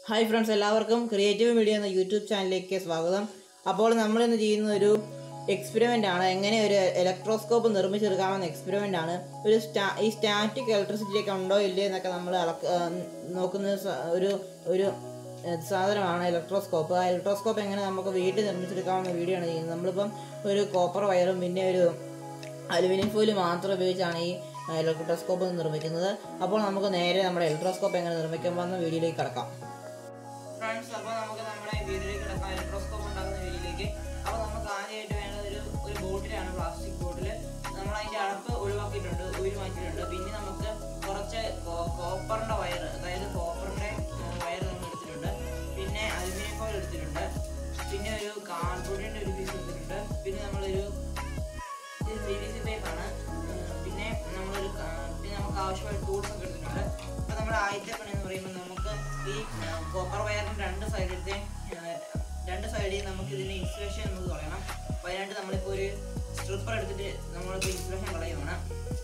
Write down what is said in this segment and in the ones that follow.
hi friends എല്ലാവർക്കും creative media എന്ന YouTube ചാനലിലേക്ക് സ്വാഗതം അപ്പോൾ നമ്മളിന്ന് ചെയ്യുന്ന ഒരു എക്സ്പെരിമെൻ്റ് ആണ് എങ്ങനെ ഒരു ഇലക്ട്രോസ്കോപ്പ് നിർമ്മിച്ചെടുക്കാമെന്ന എക്സ്പെരിമെൻ്റ് ആണ് ഒരു സ്റ്റാ ഈ സ്റ്റാറ്റിക് ഇലക്ട്രിസിറ്റിയൊക്കെ ഉണ്ടോ ഇല്ലേ എന്നൊക്കെ നമ്മൾ അളക്ക ആ, നോക്കുന്ന സ- ഒരു ഒരു ഏഹ്, സാധനമാണ് ഇലക്ട്രോസ്കോപ്പ് ആ ഇലക്ട്രോസ്കോപ്പ് എങ്ങനെ നമുക്ക് വീട്ടിൽ നിർമ്മിച്ചെടുക്കാമെന്ന വീഡിയോ ആണ് ചെയ്യുന്നത് നമ്മളിപ്പം ഒരു കോപ്പർ വയറും പിന്നെ ഒരു അലുമിനിയം ഫോയിൽ മാത്രം ഉപയോഗിച്ചാണ് ഈ ഇലക്ട്രോസ്കോപ്പ് നിർമ്മിക്കുന്നത് അപ്പോൾ നമുക്ക് നേരെ നമ്മുടെ ഇലക്ട്രോസ്കോപ്പ് എങ്ങനെ നിർമ്മിക്കാമെന്ന വീഡിയോയിലേക്ക് കടക്കാം ഫ്രണ്ട്സ് അപ്പോൾ നമുക്ക് നമ്മുടെ വീട്ടിലേക്ക് കിടക്കാം ഇലക്ട്രോസ്കോപ്പ് ഉണ്ടാക്കുന്ന വീട്ടിലേക്ക് അപ്പോൾ നമുക്ക് ആദ്യമായിട്ട് വേണ്ടത് ഒരു ഒരു ബോട്ടിലാണ് പ്ലാസ്റ്റിക് ബോട്ടിൽ നമ്മൾ അതിൻ്റെ അടപ്പ് ഒഴിവാക്കിയിട്ടുണ്ട് ഊരി മാറ്റിയിട്ടുണ്ട് പിന്നെ നമുക്ക് കുറച്ച് കോപ്പറിൻ്റെ വയർ അതായത് കോപ്പറിൻ്റെ വയർ നമ്മൾ എടുത്തിട്ടുണ്ട് പിന്നെ അലുമിനിയം ഫോയിൽ എടുത്തിട്ടുണ്ട് പിന്നെ ഒരു കാർഡ്ബോർഡിൻ്റെ ഒരു പീസ് എടുത്തിട്ടുണ്ട് പിന്നെ നമ്മളൊരു ഇത് പി വി സി പൈപ്പാണ് പിന്നെ നമ്മളൊരു ക- പിന്നെ നമുക്ക് ആവശ്യമായ ടൂൾസ് ഒക്കെ എടുത്തിട്ടുണ്ട് അപ്പോൾ നമ്മുടെ ആദ്യത്തെ പണി എന്ന് പറയുമ്പോൾ നമുക്ക് ഈ കോപ്പർ വയറിൻ്റെ രണ്ട് സൈഡിലത്തെ രണ്ട് സൈഡിൽ നമുക്ക് ഇതിൻ്റെ ഇൻസുലേഷൻ നമുക്ക് കളയണം അപ്പോൾ അതിനായിട്ട് നമ്മളിപ്പോൾ ഒരു സ്ട്രിപ്പർ എടുത്തിട്ട് നമ്മളിപ്പോൾ ഇൻസുലേഷൻ കളയുവാണ്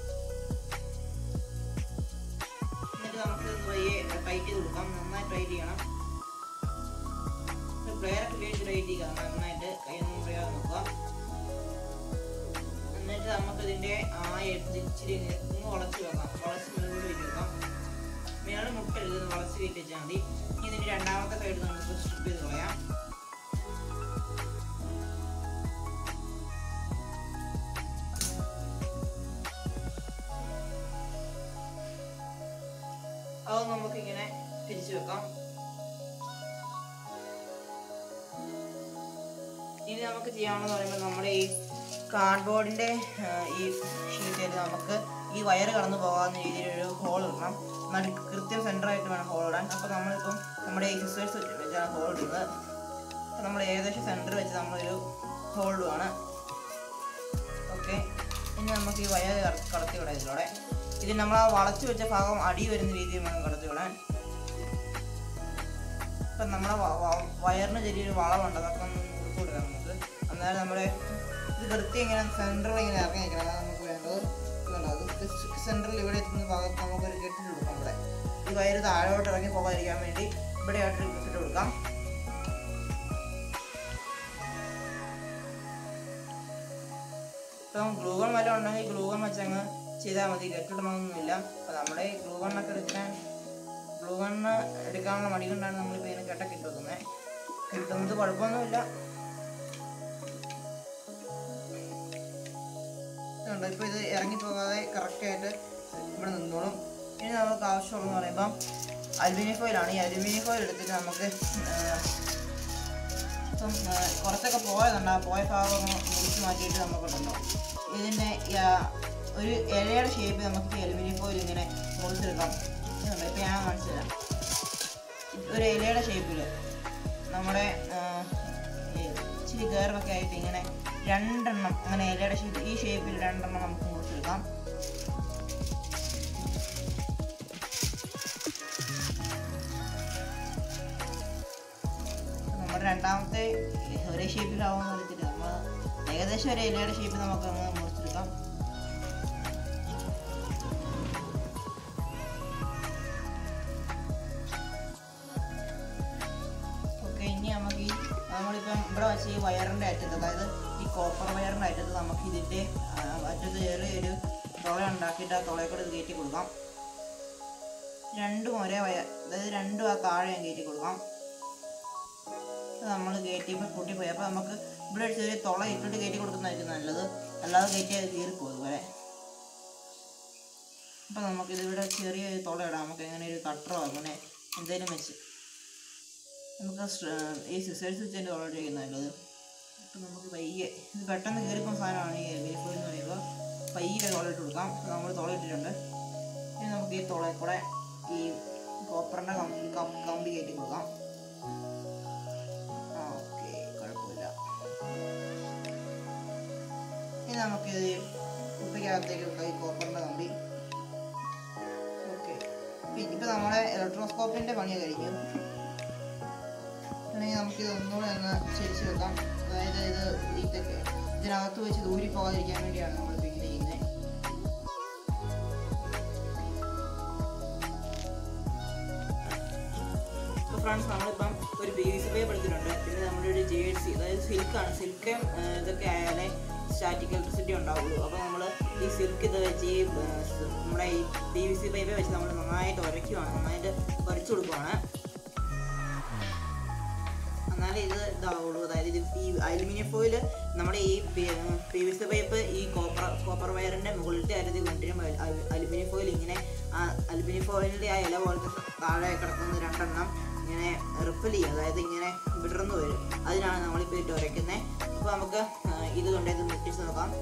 എന്നിട്ട് നമുക്കിത് പയ്യെ ടൈറ്റ് ചെയ്ത് കൊടുക്കാം നന്നായി ടൈറ്റ് ചെയ്യണം പ്ലെയർ ഒക്കെ ഉപയോഗിച്ച് ടൈറ്റ് ചെയ്യുക നന്നായിട്ട് കൈയൊന്നും മുറിയാതെ നോക്കുക എന്നിട്ട് നമുക്ക് ഇതിന്റെ ആ എടുത്ത് ഇച്ചിരി ഒന്ന് വളച്ച് വെക്കാം വളച്ച് മുകളിൽ വെച്ച് വെക്കാം മേളിൽ മുട്ടരുത് ഇത് വളച്ച് കയറ്റി വെച്ചാൽ മതി ഇനി ഇതിന്റെ രണ്ടാമത്തെ സൈഡ് നമുക്ക് സ്ട്രിപ്പ് ചെയ്ത് കളയാം അത് നമുക്ക് ഇങ്ങനെ തിരിച്ചു വെക്കാം ഇനി നമുക്ക് ചെയ്യാമെന്ന് പറയുമ്പോൾ നമ്മുടെ ഈ കാർഡ്ബോർഡിൻ്റെ ഈ ഷീറ്റിൽ നമുക്ക് ഈ വയറ് കടന്നു പോകാവുന്ന രീതിയിലൊരു ഹോൾ ഇടണം നടുക്ക് കൃത്യം സെൻറ്ററായിട്ട് വേണം ഹോൾ ഇടാൻ അപ്പോൾ നമ്മളിപ്പം നമ്മുടെ ഈ സിസ്റ്റേഴ്സ് വെച്ചാണ് ഹോൾ ഇടുന്നത് അപ്പോൾ നമ്മൾ ഏകദേശം സെൻറ്റർ വെച്ച് നമ്മളൊരു ഹോൾ ഇടുവാണ് ഓക്കെ ഇനി നമുക്ക് ഈ വയർ കട- കടത്തി വിടാം ഇതിലൂടെ ഇതിൽ നമ്മൾ ആ വളച്ചു വെച്ച ഭാഗം അടി വരുന്ന രീതിയിൽ വേണം കടത്തി വിടാൻ ഇപ്പം നമ്മുടെ വ- വ- വയറിന് ചെറിയൊരു വളമുണ്ട് അതൊക്കെ ഒന്ന് മുറിച്ച് കൊടുക്കാം നമുക്ക് അന്നേരം നമ്മുടെ ഇത് കൃത്യം ഇങ്ങനെ സെൻറ്ററിൽ ഇങ്ങനെ ഇറങ്ങി നിൽക്കണം അതാണ് നമുക്ക് വേണ്ടത് ഇതുണ്ടോ അത് സെൻറ്ററിൽ ഇവിടെ എത്തുന്ന ഭാഗത്ത് നമുക്കൊരു കെട്ടിട്ട് കൊടുക്കാം ഇവിടെ ഈ വയറ് താഴോട്ട് ഇറങ്ങി പോകാതിരിക്കാൻ വേണ്ടി ഇവിടെ ആയിട്ടൊരു കെട്ടിട്ട് കൊടുക്കാം ഇപ്പം ഗ്ലൂഗൺ വല്ലതും ഉണ്ടെങ്കിൽ ഗ്ലൂഗൺ വെച്ചങ്ങ് ചെയ്താൽ മതി കെട്ടിടണമെന്നൊന്നുമില്ല അപ്പം നമ്മുടെ ഈ ഗ്ലൂഗണ്ണൊക്കെ എടുക്കാൻ ഗ്ലൂഗണ്ണ് എടുക്കാനുള്ള മടി കൊണ്ടാണ് നമ്മളിപ്പോൾ ഇതിന് കെട്ടൊക്കെ ഇട്ട് വെക്കുന്നത് കിട്ടുന്നത് കുഴപ്പമൊന്നുമില്ല ഇതുണ്ട് ഇപ്പോൾ ഇത് ഇറങ്ങിപ്പോകാതെ കറക്റ്റായിട്ട് ഇവിടെ നിന്നോളും ഇനി നമുക്ക് ആവശ്യമുള്ളതെന്ന് പറയുമ്പം അലുമിനിയം ഫോയിലാണ് ഈ അലുമിനിയം ഫോയിൽ എടുത്തിട്ട് നമുക്ക് ആ, ഇപ്പം ആ, കുറച്ചൊക്കെ പോയതുണ്ട് ആ പോയ ഭാഗം ഒന്ന് മുറിച്ച് മാറ്റിയിട്ട് നമുക്കുണ്ടല്ലോ ഇതിൻ്റെ ആ, ഒരു ഇലയുടെ ഷേപ്പ് നമുക്ക് ഈ അലുമിനിയം ഫോയിൽ ഇങ്ങനെ മുറിച്ചെടുക്കാം ഇതുണ്ട് ഇപ്പം ഞാൻ കാണിച്ചു തരാം ഒരു ഇലയുടെ ഷേപ്പിൽ നമ്മുടെ ആ, ഈ ഇച്ചിരി കയറൊക്കെ ആയിട്ട് ഇങ്ങനെ രണ്ടെണ്ണം അങ്ങനെ ഇലയുടെ ഷേപ്പ് ഈ ഷേപ്പിൽ രണ്ടെണ്ണം നമുക്ക് മുറിച്ചെടുക്കാം നമ്മുടെ രണ്ടാമത്തെ ഒരേ ഷേപ്പിലാവുമെന്ന് അറിയത്തില്ല നമ്മൾ ഏകദേശം ഒരു ഇലയുടെ ഷേപ്പ് നമുക്ക് അങ്ങ് മുറിച്ചെടുക്കാം ഓക്കെ ഇനി നമുക്ക് ഈ നമ്മളിപ്പം ഇവിടെ വെച്ച് ഈ വയറിൻ്റെ അറ്റത്ത് അതായത് ഈ കോപ്പർ വയറിൻ്റെ അറ്റത്ത് നമുക്ക് ഇതിൻ്റെ ആ, അറ്റത്ത് ചെറിയൊരു തുള ഉണ്ടാക്കിയിട്ട് ആ തുളയെ കൂടെ ഇത് കയറ്റി കൊടുക്കാം രണ്ടും ഒരേ വയർ അതായത് രണ്ടും ആ താഴെ ഞാൻ കയറ്റി കൊടുക്കാം നമ്മൾ കയറ്റിയപ്പോൾ പൊട്ടിപ്പോയി അപ്പോൾ നമുക്ക് ഇവിടെ ഒരു ചെറിയ തുള ഇട്ടിട്ട് കയറ്റി കൊടുക്കുന്നതായിരിക്കും നല്ലത് അല്ലാതെ കയറ്റിയാൽ കീറിപ്പോകും ഇതുവരെ അപ്പം നമുക്കിത് ഇവിടെ ചെറിയൊരു തുള ഇടാം നമുക്ക് എങ്ങനെ ഒരു കട്ടറോ അങ്ങനെ എന്തെങ്കിലും വെച്ച് നമുക്ക് സ്ട്ര- ഈ സിസേഴ്സ് വെച്ചിട്ട് ഓർഡർ ചെയ്യുന്നത് നല്ലത് അപ്പം നമുക്ക് പയ്യെ ഇത് പെട്ടെന്ന് കയറിപ്പം സാധനമാണ് ഈ എൽബിഫോയിൽ എന്ന് പറയുമ്പോൾ പയ്യെ തുളയിട്ട് കൊടുക്കാം അപ്പോൾ നമ്മൾ തുളയിട്ടിട്ടുണ്ട് ഇനി നമുക്ക് ഈ തുളയിൽ കൂടെ ഈ കോപ്പറിൻ്റെ കമ്പി കം- കമ്പി കയറ്റി കൊടുക്കാം ആ ഓക്കെ കുഴപ്പമില്ല ഇനി നമുക്കിത് കുപ്പിക്കകത്തേക്ക് വെക്കാം ഈ കോപ്പറിൻ്റെ കമ്പി ഓക്കെ ഇപ്പം നമ്മുടെ ഇലക്ട്രോസ്കോപ്പിൻ്റെ പണി കഴിഞ്ഞു അല്ലെങ്കിൽ നമുക്കിത് ഒന്നുകൂടെ ഒന്ന് ചരിച്ച് വെക്കാം അതായത് ഇത് ഇതൊക്കെ ഇതിനകത്ത് വെച്ച് ദൂരി പോകാതിരിക്കാൻ വേണ്ടിയാണ് നമ്മളിപ്പോൾ ഇങ്ങനെ ചെയ്യുന്നത് ഫ്രണ്ട്സ് നമ്മളിപ്പം ഒരു ബി സി പൈപ്പ് എടുത്തിട്ടുണ്ട് പിന്നെ നമ്മുടെ ഒരു ജേഴ്സി അതായത് സിൽക്കാണ് സിൽക്ക് ഇതൊക്കെ ആയാലേ സ്റ്റാറ്റിക് ഇലക്ട്രിസിറ്റി ഉണ്ടാവുള്ളൂ അപ്പോൾ നമ്മൾ ഈ സിൽക്ക് ഇത് വെച്ച് ഈ ആ, സ് നമ്മുടെ ഈ പി വി സി പൈപ്പ് വെച്ച് നമ്മൾ നന്നായിട്ട് ഉരയ്ക്കുവാണ് നന്നായിട്ട് ഉരച്ചു കൊടുക്കുവാണ് എന്നാലേ ഇത് ഇതാവുള്ളൂ അതായത് ഇത് ഈ അലുമിനിയം ഫോയിൽ നമ്മുടെ ഈ പി വി സി പൈപ്പ് ഈ കോപ്പർ കോപ്പർ വയറിൻ്റെ മുകളിലത്തെ അരുതി കൊണ്ടുവരുമ്പോൾ അലുമിനിയം ഫോയിൽ ഇങ്ങനെ ആ അലുമിനിയം ഫോയിലിൻ്റെ ആ ഇല പോലത്തെ താഴെ കിടക്കുന്ന രണ്ടെണ്ണം ഇങ്ങനെ റിപ്പൽ ചെയ്യും അതായത് ഇങ്ങനെ വിടർന്നു വരും അതിനാണ് നമ്മളിപ്പോൾ ഇട്ട് ഉരയ്ക്കുന്നത് അപ്പോൾ നമുക്ക് ആ, ഇത് കൊണ്ട് ഇത് മുട്ടിച്ച് നോക്കാം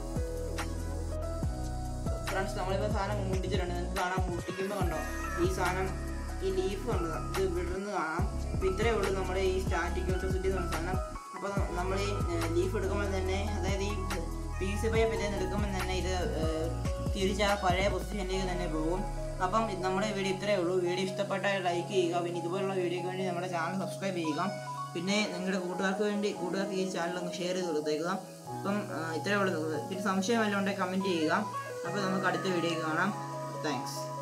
ഫ്രണ്ട്സ് നമ്മളിപ്പോൾ സാധനം മുട്ടിച്ചിട്ടുണ്ട് നിങ്ങൾക്ക് കാണാം മുട്ടിക്കുമ്പോൾ കണ്ടോ ഈ സാധനം ഈ ലീഫ് കണ്ടോ ഇത് വിടർന്ന് കാണാം അപ്പോൾ ഇത്രയേ ഉള്ളൂ നമ്മുടെ ഈ സ്റ്റാറ്റിക് ഇലക്ട്രിസിറ്റി എന്ന് പറഞ്ഞ സാധനം അപ്പോൾ നമ്മൾ ഈ ലീഫ് എടുക്കുമ്പോൾ തന്നെ അതായത് ഈ പി സി പൈപ്പ് ഇതിൽ നിന്ന് എടുക്കുമ്പോൾ തന്നെ ഇത് ഏഹ്, തിരിച്ച് ആ പഴയ പൊസിഷനിലേക്ക് തന്നെ പോകും അപ്പം ഇത് നമ്മുടെ വീഡിയോ ഇത്രയേ ഉള്ളൂ വീഡിയോ ഇഷ്ടപ്പെട്ടാൽ ലൈക്ക് ചെയ്യുക പിന്നെ ഇതുപോലുള്ള വീഡിയോയ്ക്ക് വേണ്ടി നമ്മുടെ ചാനൽ സബ്സ്ക്രൈബ് ചെയ്യുക പിന്നെ നിങ്ങളുടെ കൂട്ടുകാർക്ക് വേണ്ടി കൂട്ടുകാർക്ക് ഈ ചാനൽ ഒന്ന് ഷെയർ ചെയ്ത് കൊടുത്തേക്കുക അപ്പം ആ, ഇത്രയേ ഉള്ളൂ പിന്നെ സംശയം വല്ലതും ഉണ്ടെങ്കിൽ കമൻറ്റ് ചെയ്യുക അപ്പോൾ നമുക്ക് അടുത്ത വീഡിയോ കാണാം താങ്ക്സ്